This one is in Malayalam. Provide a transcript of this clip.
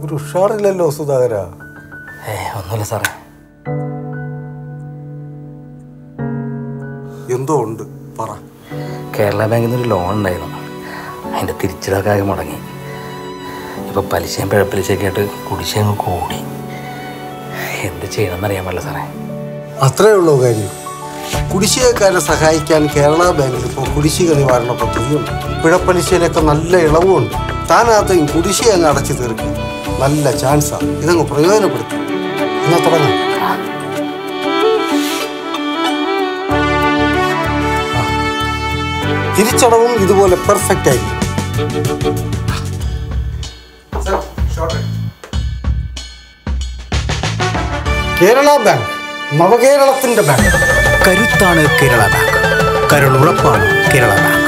ഒരു ഉഷാറില്ലല്ലോ സുധാകര ഏ ഒന്നുമില്ല സാറേ എന്തോ ഉണ്ട് പറ കേരള ബാങ്കിൽ നിന്ന് ഒരു ലോൺ ഉണ്ടായിരുന്നു അതിൻ്റെ തിരിച്ചടക്കാകെ മുടങ്ങി ഇപ്പോൾ പലിശയും പിഴപ്പലിശയൊക്കെ ആയിട്ട് കുടിശ്ശിക അങ്ങ് കൂടി എന്ത് ചെയ്യണമെന്ന് അറിയാൻ പാടില്ല സാറേ അത്രേ ഉള്ളൂ കാര്യം കുടിശ്ശികക്കാരെ സഹായിക്കാൻ കേരള ബാങ്കിൽ ഇപ്പോൾ കുടിശ്ശിക നിവാരണ പദ്ധതിയുണ്ട് പിഴപ്പലിശയിലൊക്കെ നല്ല ഇളവുമുണ്ട് താനകത്ത് കുടിശ്ശിക അങ്ങ് അടച്ചു തീർക്കും നല്ല ചാൻസാണ് ഇതങ്ങ് പ്രയോജനപ്പെടുത്തും എന്നാ തുടങ്ങാം ആ. തിരിച്ചടവും ഇതുപോലെ പെർഫെക്റ്റ് ആയിരിക്കും കേരള ബാങ്ക് നവകേരളത്തിന്റെ ബാങ്ക് കരുത്താണ് കേരള ബാങ്ക് കരുളുറപ്പാണ് കേരള ബാങ്ക്